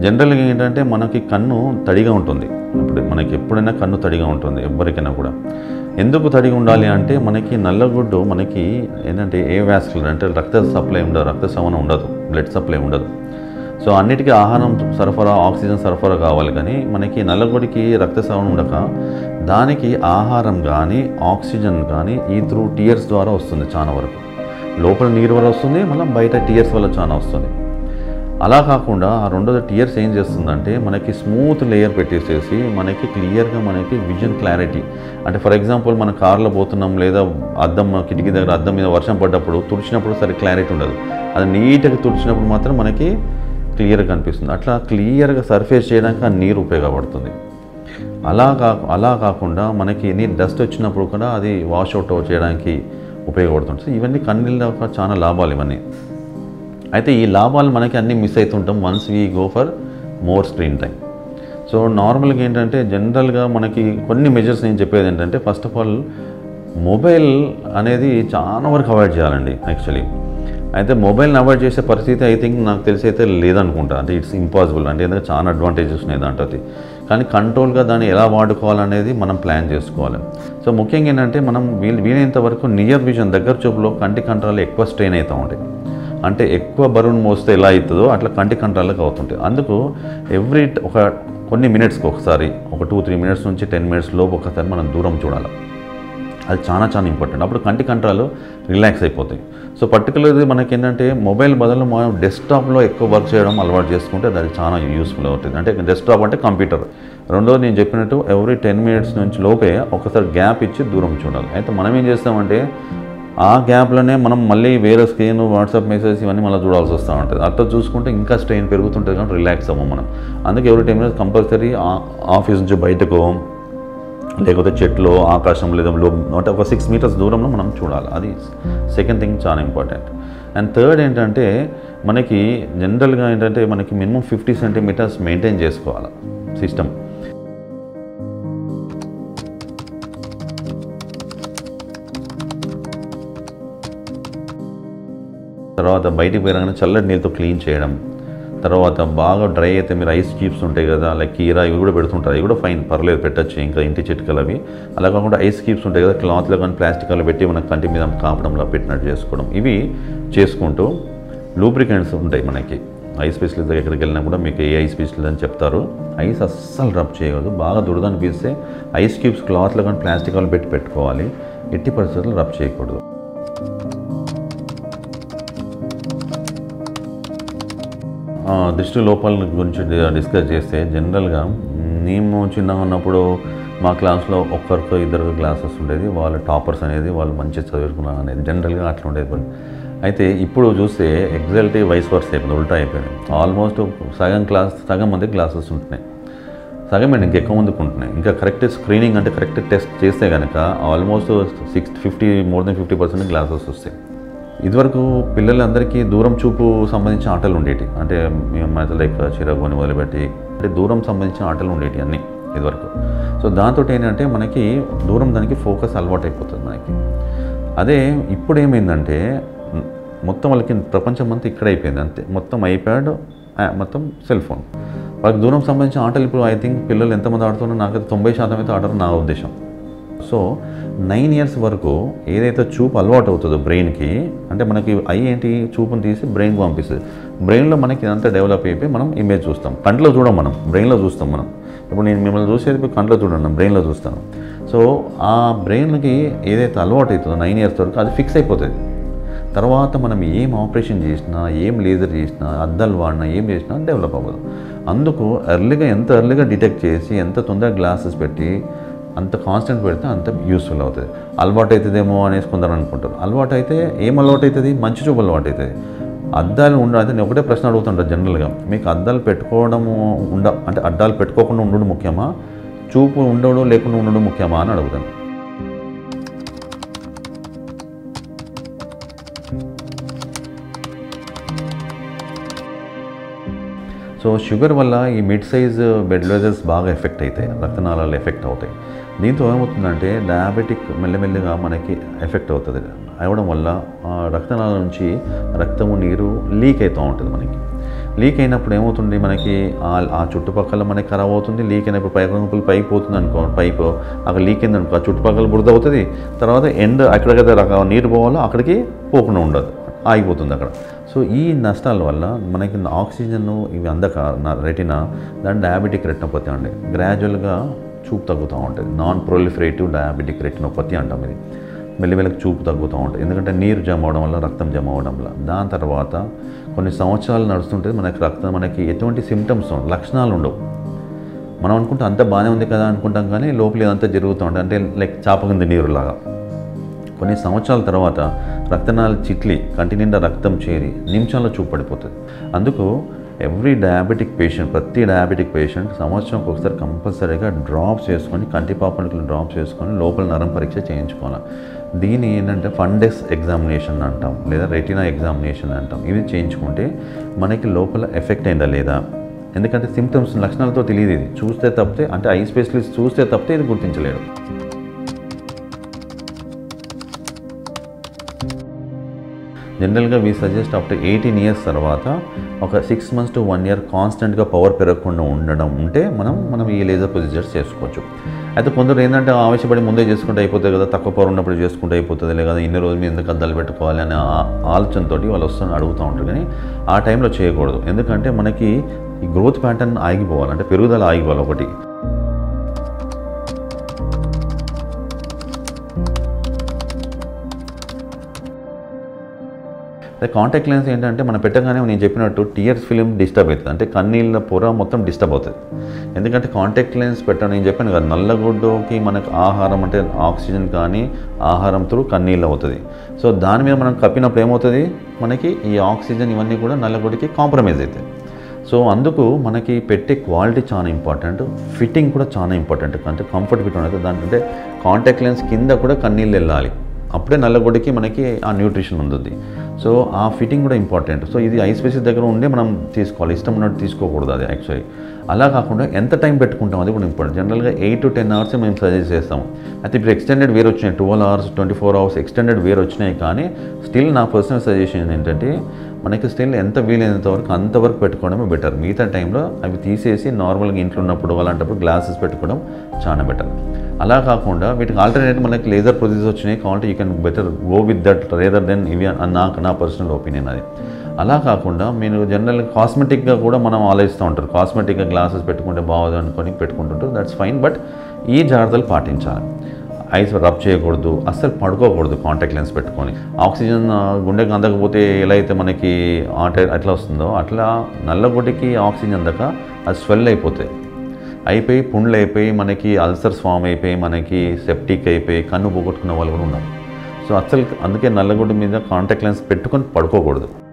జనరల్గా ఏంటంటే మనకి కన్ను తడిగా ఉంటుంది ఇప్పుడు మనకి ఎప్పుడైనా కన్ను తడిగా ఉంటుంది ఎవరికైనా కూడా ఎందుకు తడిగా ఉండాలి అంటే మనకి నల్లగుడ్డు మనకి ఏంటంటే ఏ వ్యాస్కులర్ అంటే రక్త సప్లై ఉండదు రక్త సవనం ఉండదు బ్లడ్ సప్లై ఉండదు సో అన్నిటికీ ఆహారం సరఫరా ఆక్సిజన్ సరఫరా కావాలి కానీ మనకి నల్లగొడికి రక్త సవనం ఉండక దానికి ఆహారం కానీ ఆక్సిజన్ కానీ ఈ త్రూ టీయర్స్ ద్వారా వస్తుంది చాలా వరకు లోపల నీరు వల్ల వస్తుంది మళ్ళీ బయట టీయర్స్ వల్ల చాలా వస్తుంది అలా కాకుండా ఆ రెండోది టీయర్స్ ఏం చేస్తుందంటే మనకి స్మూత్ లేయర్ పెట్టేసేసి మనకి క్లియర్గా మనకి విజన్ క్లారిటీ అంటే ఫర్ ఎగ్జాంపుల్ మన కార్లో పోతున్నాం లేదా అద్దం కిటికీ దగ్గర అద్దం మీద వర్షం పడ్డప్పుడు తుడిచినప్పుడు సరే క్లారిటీ ఉండదు అది నీట్గా తుడిచినప్పుడు మాత్రం మనకి క్లియర్గా కనిపిస్తుంది అట్లా క్లియర్గా సర్ఫేస్ చేయడానికి ఆ నీరు ఉపయోగపడుతుంది అలా కా అలా కాకుండా మనకి ఎన్ని డస్ట్ వచ్చినప్పుడు కూడా అది వాష్ అవుట్ చేయడానికి ఉపయోగపడుతుంది ఇవన్నీ కన్నీళ్ళ చాలా లాభాలు ఇవన్నీ అయితే ఈ లాభాలు మనకి అన్నీ మిస్ అవుతుంటాం once we go for more screen time so నార్మల్గా ఏంటంటే జనరల్గా మనకి కొన్ని మెజర్స్ నేను చెప్పేది ఏంటంటే ఫస్ట్ ఆఫ్ ఆల్ మొబైల్ అనేది చాలా వరకు అవాయిడ్ చేయాలండి యాక్చువల్లీ అయితే మొబైల్ని అవాయిడ్ చేసే పరిస్థితి ఐ థింక్ నాకు తెలిసి అయితే లేదనుకుంటా అంటే ఇట్స్ ఇంపాసిబుల్ అంటే ఎందుకంటే చాలా అడ్వాంటేజెస్ ఉన్నాయి దాంట్లో కానీ కంట్రోల్గా దాన్ని ఎలా వాడుకోవాలనేది మనం ప్లాన్ చేసుకోవాలి సో ముఖ్యంగా ఏంటంటే మనం వీలు వీలైనంత వరకు నియర్ విజన్ దగ్గర చూపులో కంటి కంట్రాలు ఎక్కువ స్ట్రెయిన్ అవుతూ ఉంటాయి అంటే ఎక్కువ బరువును మోస్తే ఎలా అవుతుందో అట్లా కంటి కంట్రాలకు అవుతుంటాయి అందుకు ఎవ్రీ ఒక కొన్ని మినిట్స్కి ఒకసారి ఒక టూ త్రీ మినిట్స్ నుంచి టెన్ మినిట్స్ లోపు ఒకసారి మనం దూరం చూడాలి అది చాలా చాలా ఇంపార్టెంట్ అప్పుడు కంటి కంట్రాలు రిలాక్స్ అయిపోతాయి సో పర్టికులర్లీ మనకి ఏంటంటే మొబైల్ బదులు మనం డెస్క్టాప్లో ఎక్కువ వర్క్ చేయడం అలవాటు చేసుకుంటే అది చాలా యూస్ఫుల్ అవుతుంది అంటే డెస్క్టాప్ అంటే కంప్యూటర్ రెండోది నేను చెప్పినట్టు ఎవ్రీ టెన్ మినిట్స్ నుంచి లోపే ఒకసారి గ్యాప్ ఇచ్చి దూరం చూడాలి అయితే మనం ఏం చేస్తామంటే ఆ గ్యాప్లోనే మనం మళ్ళీ వేరే స్క్రీన్ వాట్సాప్ మెసేజ్ ఇవన్నీ మళ్ళీ చూడాల్సి వస్తూ ఉంటుంది అట్లా చూసుకుంటే ఇంకా స్ట్రెయిన్ పెరుగుతుంటుంది కానీ రిలాక్స్ అవ్వం మనం అందుకే ఎవరి టెన్ మినిట్స్ కంపల్సరీ ఆఫీస్ నుంచి బయటకు లేకపోతే చెట్లు ఆకాశం లేదా లో అంటే ఒక సిక్స్ మీటర్స్ దూరంలో మనం చూడాలి అది సెకండ్ థింగ్ చాలా ఇంపార్టెంట్ అండ్ థర్డ్ ఏంటంటే మనకి జనరల్గా ఏంటంటే మనకి మినిమం ఫిఫ్టీ సెంటీమీటర్స్ మెయింటైన్ చేసుకోవాలి సిస్టమ్ తర్వాత బయటికి పోయినాగానే చల్లటి నీళ్ళతో క్లీన్ చేయడం తర్వాత బాగా డ్రై అయితే మీరు ఐస్ క్యూబ్స్ ఉంటాయి కదా లైక్ కీరా ఇవి కూడా పెడుతుంటారు ఇవి కూడా ఫైన్ పర్లేదు పెట్టచ్చు ఇంకా ఇంటి చిట్కలు అవి అలా కాకుండా ఐస్ క్యూబ్స్ ఉంటాయి కదా క్లాత్లో కానీ ప్లాస్టిక్లో పెట్టి మన కంటి మీద కాపడంలో పెట్టినట్టు చేసుకోవడం ఇవి చేసుకుంటూ లూబ్రికెంట్స్ ఉంటాయి మనకి ఐ స్పెషలిస్ట్ దగ్గర ఎక్కడికి వెళ్ళినా కూడా మీకు ఏ ఐ స్పెషలిస్ట్ అని చెప్తారు ఐస్ అస్సలు రబ్ చేయకూడదు బాగా దురదనిపిస్తే ఐస్ క్యూబ్స్ క్లాత్లో కానీ ప్లాస్టిక్లో పెట్టి పెట్టుకోవాలి ఎట్టి పరిస్థితుల్లో రబ్ చేయకూడదు ఆ, దృష్టి లోపాల గురించి డి- డిస్కస్ చేస్తే జనరల్గా మేము చిన్నగా ఉన్నప్పుడు మా క్లాస్లో ఒక్కరికో ఇద్దరు క్లాసెస్ ఉండేది వాళ్ళు టాపర్స్ అనేది వాళ్ళు మంచిగా చదువుకున్నారు అనేది జనరల్గా అట్లా ఉండేది బట్ అయితే ఇప్పుడు చూస్తే ఎగ్జాక్ట్లీ వైస్ వర్స్ అయిపోయింది ఉల్టా అయిపోయింది ఆల్మోస్ట్ సగం క్లాస్ సగం మంది క్లాసెస్ ఉంటున్నాయి సగం అండి ఇంకా ఎక్కువ మందికి ఉంటున్నాయి ఇంకా కరెక్ట్ స్క్రీనింగ్ అంటే కరెక్ట్ టెస్ట్ చేస్తే కనుక almost six fifty more than fifty percent glasses వస్తాయి ఇదివరకు పిల్లలందరికీ దూరం చూపు సంబంధించిన ఆటలు ఉండేవి అంటే మేము లైక్ చిరగోని మొదలుపెట్టి అంటే దూరం సంబంధించిన ఆటలు ఉండేవి అన్నీ ఇదివరకు సో దాంతో ఏంటంటే మనకి దూరం దానికి ఫోకస్ అలవాటు అయిపోతుంది మనకి అదే ఇప్పుడు ఏమైందంటే మొత్తం వాళ్ళకి ప్రపంచం అంతా ఇక్కడ అయిపోయింది అంతే మొత్తం ఐప్యాడ్ మొత్తం సెల్ ఫోన్ వాళ్ళకి దూరం సంబంధించిన ఆటలు ఇప్పుడు ఐ థింక్ పిల్లలు ఎంతమంది ఆడుతున్నారో నాకైతే తొంభై శాతం అయితే ఆడరు నా ఉద్దేశం సో నైన్ ఇయర్స్ వరకు ఏదైతే చూపు అలవాటు అవుతుందో బ్రెయిన్కి అంటే మనకి ఐ ఏంటి చూపుని తీసి బ్రెయిన్కి పంపిస్తుంది బ్రెయిన్లో మనకి ఇదంతా డెవలప్ అయిపోయి మనం ఇమేజ్ చూస్తాం కంట్లో చూడం మనం బ్రెయిన్లో చూస్తాం మనం ఇప్పుడు నేను మిమ్మల్ని చూసేది ఇప్పుడు కంట్లో చూడండి బ్రెయిన్లో చూస్తాను సో ఆ బ్రెయిన్కి ఏదైతే అలవాటు అవుతుందో నైన్ ఇయర్స్ వరకు అది ఫిక్స్ అయిపోతుంది తర్వాత మనం ఏం ఆపరేషన్ చేసినా ఏం లేజర్ చేసినా అద్దాలు వాడినా ఏం చేసినా డెవలప్ అవ్వదు అందుకు ఎర్లీగా ఎంత ఎర్లీగా డిటెక్ట్ చేసి ఎంత తొందరగా గ్లాసెస్ పెట్టి అంత కాన్స్టెంట్ పెడితే అంత యూస్ఫుల్ అవుతుంది అలవాటు అవుతుందేమో అనేసి కొందరు అనుకుంటారు అలవాటు అయితే ఏం అలవాటు అవుతుంది మంచి చూపు అలవాటు అవుతుంది అద్దాలు ఉండ అంటే నేను ఒకటే ప్రశ్న అడుగుతుంటా జనరల్గా మీకు అద్దాలు పెట్టుకోవడము ఉండ అంటే అద్దాలు పెట్టుకోకుండా ఉండడం ముఖ్యమా చూపు ఉండడం లేకుండా ఉండడం ముఖ్యమా అని అడుగుతాను సో షుగర్ వల్ల ఈ మిడ్ సైజ్ బెడ్ లెజర్స్ బాగా ఎఫెక్ట్ అవుతాయి రక్తనాళాలు ఎఫెక్ట్ అవుతాయి దీంతో ఏమవుతుందంటే డయాబెటిక్ మెల్లమెల్లగా మనకి ఎఫెక్ట్ అవుతుంది అవడం వల్ల ఆ రక్తనాళాల నుంచి రక్తము నీరు లీక్ అవుతూ ఉంటుంది మనకి లీక్ అయినప్పుడు ఏమవుతుంది మనకి ఆ- ఆ చుట్టుపక్కల మనకి ఖరాబ్ అవుతుంది లీక్ అయినప్పుడు పైపు పైప్ పోతుంది అనుకో పైపు అక్కడ లీక్ అయింది అనుకో ఆ చుట్టుపక్కల బురద అవుతుంది తర్వాత ఎండ్ ఎక్కడికైతే రక నీరు పోవాలో అక్కడికి పోకుండా ఉండదు ఆగిపోతుంది అక్కడ సో ఈ నష్టాల వల్ల మనకి ఆక్సిజన్ ఇవి అందక రెటినా దాని డయాబెటిక్ రెటినోపతి అండి గ్రాడ్యువల్గా చూపు తగ్గుతూ ఉంటుంది నాన్ ప్రొలిఫరేటివ్ డయాబెటిక్ రెటినోపతి అంటాం ఇది మెల్లిమెల్లకి చూపు తగ్గుతూ ఉంటుంది ఎందుకంటే నీరు జమ అవడం వల్ల రక్తం జమ అవడం వల్ల దాని తర్వాత కొన్ని సంవత్సరాలు నడుస్తుంటే మనకి రక్తం మనకి ఎటువంటి సిమ్టమ్స్ లక్షణాలు ఉండవు మనం అనుకుంటే అంత బాగానే ఉంది కదా అనుకుంటాం కానీ లోపల ఇదంతా జరుగుతూ ఉంటుంది అంటే లైక్ చాపకింది నీరులాగా కొన్ని సంవత్సరాల తర్వాత రక్తనాళాలు చిట్లి కంటి నిండా రక్తం చేరి నిమిషాల్లో చూపు పడిపోతుంది అందుకు ఎవ్రీ డయాబెటిక్ పేషెంట్ ప్రతి డయాబెటిక్ పేషెంట్ సంవత్సరంకి ఒకసారి కంపల్సరీగా డ్రాప్స్ చేసుకొని కంటి పాపనికి డ్రాప్స్ చేసుకొని లోపల నరం పరీక్ష చేయించుకోవాలి దీని ఏంటంటే ఫండెస్ ఎగ్జామినేషన్ అంటాం లేదా రెటినా ఎగ్జామినేషన్ అంటాం ఇవి చేయించుకుంటే మనకి లోపల ఎఫెక్ట్ అయిందా లేదా ఎందుకంటే సిమ్టమ్స్ లక్షణాలతో తెలియదు ఇది చూస్తే తప్పితే అంటే ఐ స్పెషలిస్ట్ చూస్తే తప్పితే ఇది గుర్తించలేడు జనరల్గా we suggest after eighteen years తర్వాత ఒక six months to one year కాన్స్టెంట్గా పవర్ పెరగకుండా ఉండడం ఉంటే మనం మనం ఈ లేజర్ ప్రొసీజర్స్ చేసుకోవచ్చు అయితే కొందరు ఏంటంటే ఆవేశపడి ముందే చేసుకుంటే అయిపోతుంది కదా తక్కువ పవర్ ఉన్నప్పుడు చేసుకుంటే అయిపోతుంది లేదా ఇన్ని రోజులు మీద ఎందుకు అద్దాలు పెట్టుకోవాలి అనే ఆ- ఆలోచనతో వాళ్ళు వస్తున్న అడుగుతూ ఉంటారు కానీ ఆ టైంలో చేయకూడదు ఎందుకంటే మనకి ఈ గ్రోత్ ప్యాటర్న్ ఆగిపోవాలి అంటే పెరుగుదల ఆగిపోవాలి ఒకటి అదే కాంటాక్ట్ లెన్స్ ఏంటంటే మనం పెట్టగానే నేను చెప్పినట్టు టీయర్స్ ఫిలిం డిస్టర్బ్ అవుతుంది అంటే కన్నీళ్ళ పొర మొత్తం డిస్టర్బ్ అవుతుంది ఎందుకంటే కాంటాక్ట్ లెన్స్ పెట్టడం నేను చెప్పాను కదా నల్లగుడ్డుకి మనకు ఆహారం అంటే ఆక్సిజన్ కానీ ఆహారం త్రూ కన్నీళ్ళు అవుతుంది సో దాని మీద మనం కప్పినప్పుడు ఏమవుతుంది మనకి ఈ ఆక్సిజన్ ఇవన్నీ కూడా నల్లగుడ్డికి కాంప్రమైజ్ అవుతాయి సో అందుకు మనకి పెట్టే క్వాలిటీ చాలా ఇంపార్టెంట్ ఫిట్టింగ్ కూడా చాలా ఇంపార్టెంట్ అంటే కంఫర్ట్ ఫిట్ ఉంటుంది దానికంటే కాంటాక్ట్ లెన్స్ కింద కూడా కన్నీళ్ళు వెళ్ళాలి అప్పుడే నల్లగొడ్డకి మనకి ఆ న్యూట్రిషన్ ఉంటుంది సో ఆ ఫిట్టింగ్ కూడా ఇంపార్టెంట్ సో ఇది ఐ స్పేసెస్ దగ్గర ఉండే మనం తీసుకోవాలి ఇష్టం ఉన్నట్టు తీసుకోకూడదు అది యాక్చువల్లీ అలా కాకుండా ఎంత టైం పెట్టుకుంటాం అది కూడా ఇంపార్టెంట్ జనరల్గా ఎయిట్ టు టెన్ అవర్స్ మేము సజెస్ట్ చేస్తాము అయితే ఇప్పుడు ఎక్స్టెండెడ్ వేర్ వచ్చినాయి twelve hours twenty four hours extended wear వచ్చినాయి కానీ స్టిల్ నా పర్సనల్ సజెషన్ ఏంటంటే మనకి స్టిల్ ఎంత వీలైనంత వరకు అంతవరకు పెట్టుకోవడమే బెటర్ మిగతా టైంలో అవి తీసేసి నార్మల్గా ఇంట్లో ఉన్నప్పుడు అలాంటప్పుడు గ్లాసెస్ పెట్టుకోవడం చాలా బెటర్ అలా కాకుండా వీటికి ఆల్టర్నేట్ మనకి లేజర్ ప్రొసీజర్స్ వచ్చినాయి కాబట్టి you can better go with that rather than ఇవి అని నాకు నా పర్సనల్ ఒపీనియన్ అది అలా కాకుండా మీరు జనరల్ కాస్మెటిక్గా కూడా మనం ఆలోచిస్తూ ఉంటారు కాస్మెటిక్గా గ్లాసెస్ పెట్టుకుంటే బాగోదు అనుకొని పెట్టుకుంటుంటారు దట్స్ ఫైన్ బట్ ఈ జాగ్రత్తలు పాటించాలి ఐస్ రబ్ చేయకూడదు అస్సలు పడుకోకూడదు కాంటాక్ట్ లెన్స్ పెట్టుకొని ఆక్సిజన్ ఆ, గుండెకి అందకపోతే ఎలా అయితే మనకి ఆట అట్లా వస్తుందో అట్లా నల్లగొడ్డికి ఆక్సిజన్ అందక అది స్వెల్ అయిపోతాయి అయిపోయి పుండ్లు అయిపోయి మనకి అల్సర్స్ ఫామ్ అయిపోయి మనకి సెప్టిక్ అయిపోయి కన్ను పోగొట్టుకున్న వాళ్ళు కూడా ఉన్నారు సో అసలు అందుకే నల్లగొడ్డు మీద కాంటాక్ట్ లెన్స్ పెట్టుకొని పడుకోకూడదు